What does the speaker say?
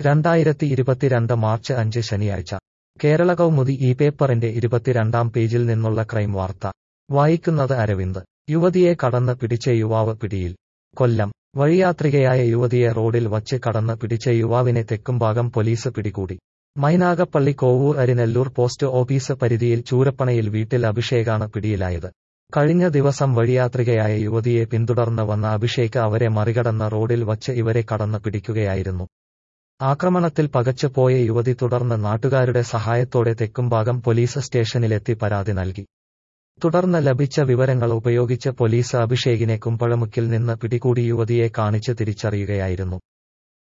രണ്ടായിരത്തി ഇരുപത്തിരണ്ട് മാർച്ച് അഞ്ച് ശനിയാഴ്ച കേരള കൗമുദി ഈ പേപ്പറിന്റെ ഇരുപത്തിരണ്ടാം പേജിൽ നിന്നുള്ള ക്രൈം വാർത്ത വായിക്കുന്നത് അരവിന്ദ് യുവതിയെ കടന്ന് പിടിച്ച യുവാവ് പിടിയിൽ കൊല്ലം വഴിയാത്രികയായ യുവതിയെ റോഡിൽ വച്ച് കടന്ന് പിടിച്ച യുവാവിനെ തെക്കുംഭാഗം പോലീസ് പിടികൂടി മൈനാഗപ്പള്ളി കോവൂർ അരിനെല്ലൂർ പോസ്റ്റ് ഓഫീസ് പരിധിയിൽ ചൂരപ്പണയിൽ വീട്ടിൽ അഭിഷേകാണ് പിടിയിലായത് കഴിഞ്ഞ ദിവസം വഴിയാത്രികയായ യുവതിയെ പിന്തുടർന്ന് വന്ന അഭിഷേക് അവരെ മറികടന്ന റോഡിൽ വച്ച് ഇവരെ കടന്ന് പിടിക്കുകയായിരുന്നു ആക്രമണത്തിൽ പകച്ചു പോയ യുവതി തുടർന്ന് നാട്ടുകാരുടെ സഹായത്തോടെ തെക്കുംഭാഗം പോലീസ് സ്റ്റേഷനിലെത്തി പരാതി നൽകി തുടർന്ന് ലഭിച്ച വിവരങ്ങൾ ഉപയോഗിച്ച് പോലീസ് അഭിഷേകിനെ കുമ്പഴമുക്കിൽ നിന്ന് പിടികൂടി യുവതിയെ കാണിച്ച് തിരിച്ചറിയുകയായിരുന്നു